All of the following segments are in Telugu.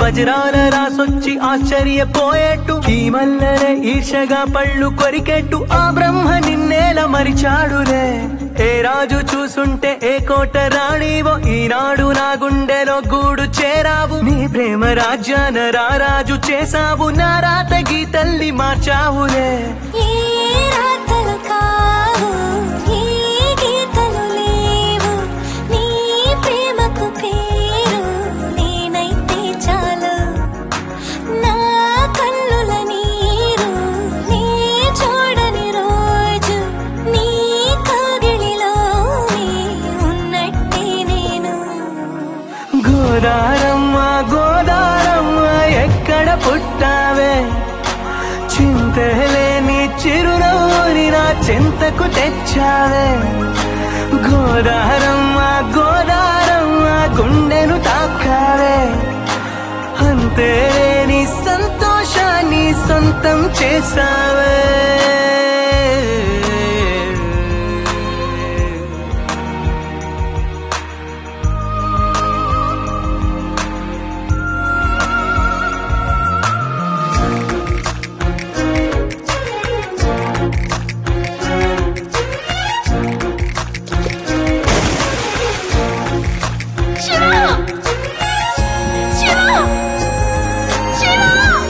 వజ్రాల రాసొచ్చి ఆశ్చర్యపోయేట్టు ఈ మల్లెలే ఈర్షగా పళ్ళు కొరికెట్టు ఆ బ్రహ్మ నిన్నేల మరిచాడులే ఏ రాజు చూసుంటే ఏ కోట రాణివో ఈనాడు నా గుండెలో గూడు చేరావు నీ ప్రేమ రాజ్యాన రారాజు చేసావు నా రాత గీతల్ని మార్చావులే ఏ రాతలు కావు ఏ గీతలు లేవు నీ ప్రేమకు పేరు నేనైతే చాలు నా కన్నుల నీరు నీ చూడని రోజు నీ కౌగిలిలోనే ఉన్నట్టే నేను గోదారమ్మ గోదారమ్మ ఎక్కడ పుట్టావే చింతలేని చిరునవ్వుని నా చింతకు తెచ్చావే గోదారమ్మ గోదారమ్మ గుండెను తాకావే అంతే నీ సంతోషాన్ని సొంతం చేసావే శివ శివ శివ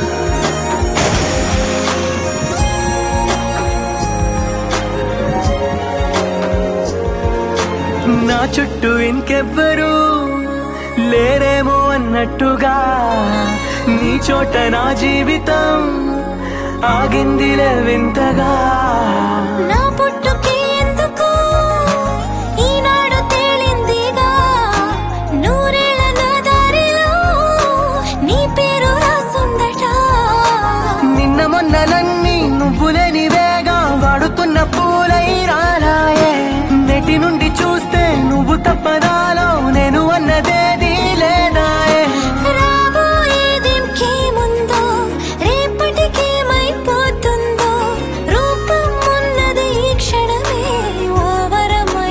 నా చుట్టూ ఇంకెవ్వరు లేరేమో అన్నట్టుగా నీ చోట నా జీవితం ఆగిందిలే వింతగా నా పుట్టుకే ఎందుకు ఈనాడు తేలిందిగా నూరేళ్ల నా దారిలో నీ పేరు రాసుందట నిన్న మొన్నలన్నీ నువ్వు లేనివేగా వాడుతున్న పూలై రాలాయే నెటి నుండి చూస్తే నువ్వు తప్పదాలో నేను అన్నదేది లేదాయే రాబోయేదేంకేముందో రేపటికేమైపోతుందో రూపం ఉన్నది ఈ క్షణమే ఓ వరమై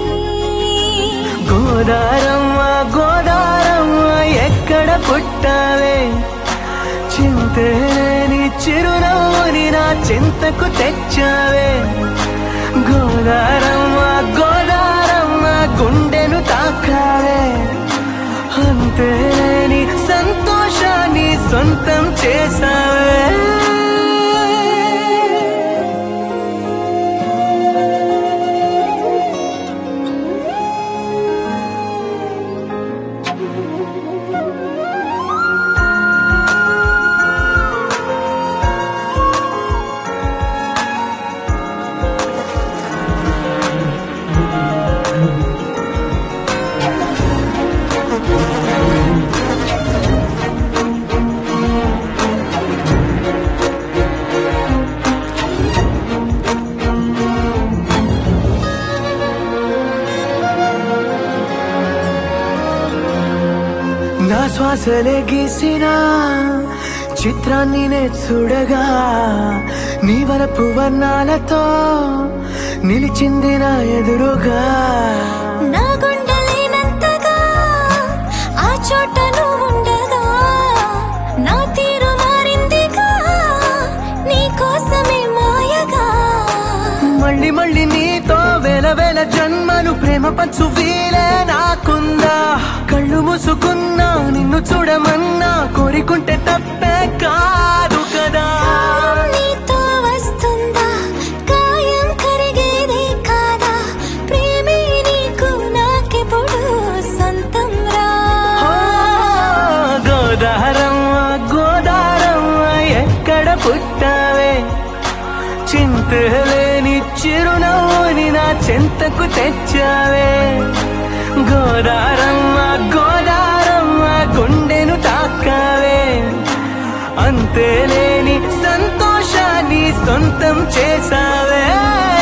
గోదారమ్మ గోదారమ్మ ఎక్కడ పుట్టావే చింతేని చిరునవ్వుని నా చింతకు తెచ్చావే గోదారమ్మ గోదారమ్మ గుండెను తాకావే అంతేని సంతోషాన్ని సొంతం చేసావే నా శ్వాసలే గీసిన చిత్రాన్ని నే చూడగా నీ వరపు వర్ణాలతో నిలిచింది నా ఎదురుగా నా గుండెలేనంతగా ఆ చోట నువ్వుండగా నా తీరు మారిందిగా నీ కోసమే మాయగా మళ్ళీ మళ్ళీ నీతో వేల వేల జన్మలు ప్రేమ పంచు వీలే నాకుందా కళ్ళు మూసుకున్నా నిన్ను చూడమన్నా కోరికుంటే తప్పే కాదు కదా నీతో వస్తుందా కాయం కరిగేదే కాదా ప్రేమే నీకు నాకెప్పుడు సొంతం రా ఓ, గోదారమ్మ గోదారమ్మ ఎక్కడ పుట్టావే చింతలేని చిరునవ్వుని నా చెంతకు తెచ్చావే గోదారమ్మ గోదారమ్మ గుండెను తాకావే అంతేలేని సంతోషాన్ని సొంతం చేసావే